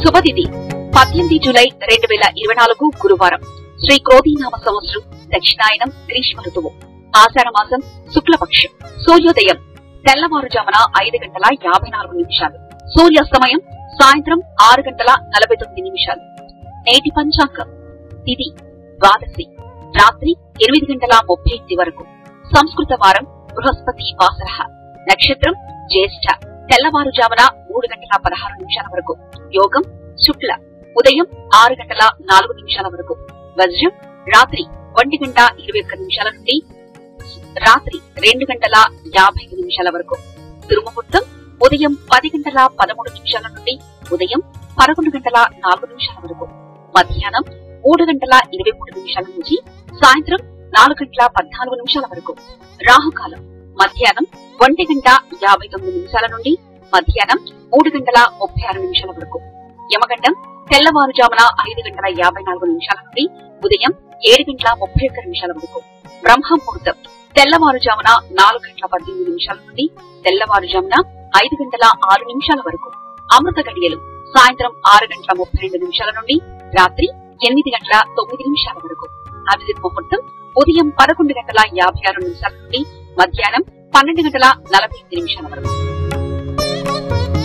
శుభతిథి పద్దెనిమిది జూలై రెండు వేల ఇరవై నాలుగు గురువారం శ్రీ క్రోధీనామ సంవత్సరం దక్షిణాయనం గ్రీష్మ ఋతువు ఆషాఢ మాసం శుక్లపక్షం సూర్యోదయం తెల్లవారుజామున ఐదు గంటల యాభై నాలుగు నిమిషాలు సూర్యాస్తమయం సాయంత్రం ఆరు గంటల నలభై తొమ్మిది నిమిషాలు నేటి పంచాంగం తిది ద్వాదశి రాత్రి ఎనిమిది గంటల ముప్పై ఎనిమిది వరకు సంస్కృత వారం బృహస్పతి వాసర నక్షత్రం జ్యేష్ఠ తెల్లవారుజామున మూడు గంటల పదహారు నిమిషాల వరకు యోగం శుక్ల ఉదయం ఆరు గంటల నాలుగు నిమిషాల వరకు వజ్రం రాత్రి ఒంటి గంట ఇరవై ఒక్క నిమిషాల నుండి రాత్రి రెండు గంటల యాభై ఐదు నిమిషాల వరకు దుర్ముహూర్తం ఉదయం పది గంటల పదమూడు నిమిషాల నుండి ఉదయం పదకొండు గంటల నాలుగు నిమిషాల వరకు మధ్యాహ్నం మూడు గంటల ఇరవై మూడు నిమిషాల నుంచి సాయంత్రం నాలుగు గంటల పద్నాలుగు నిమిషాల వరకు రాహుకాలం మధ్యాహ్నం ఒంటి గంట యాభై తొమ్మిది నిమిషాల నుండి మధ్యాహ్నం మూడు గంటల ముప్పై ఆరు నిమిషాల వరకు యమగండం తెల్లవారుజామున ఐదు గంటల యాభై నాలుగు నిమిషాల నుండి ఉదయం ఏడు గంటల ముప్పై ఒక్క నిమిషాల వరకు బ్రహ్మముహూర్తం తెల్లవారుజామున నాలుగు గంటల పద్దెనిమిది నిమిషాల నుండి తెల్లవారుజామున ఐదు గంటల ఆరు నిమిషాల వరకు అమృత గడియలు సాయంత్రం ఆరు గంటల ముప్పై రెండు నిమిషాల నుండి రాత్రి ఎనిమిది గంటల తొమ్మిది నిమిషాల వరకు అభిజిత్ ముహూర్తం ఉదయం పదకొండు గంటల యాభై ఆరు నిమిషాల నుండి మధ్యాహ్నం పన్నెండు గంటల నలభై ఎనిమిది నిమిషాల వరకు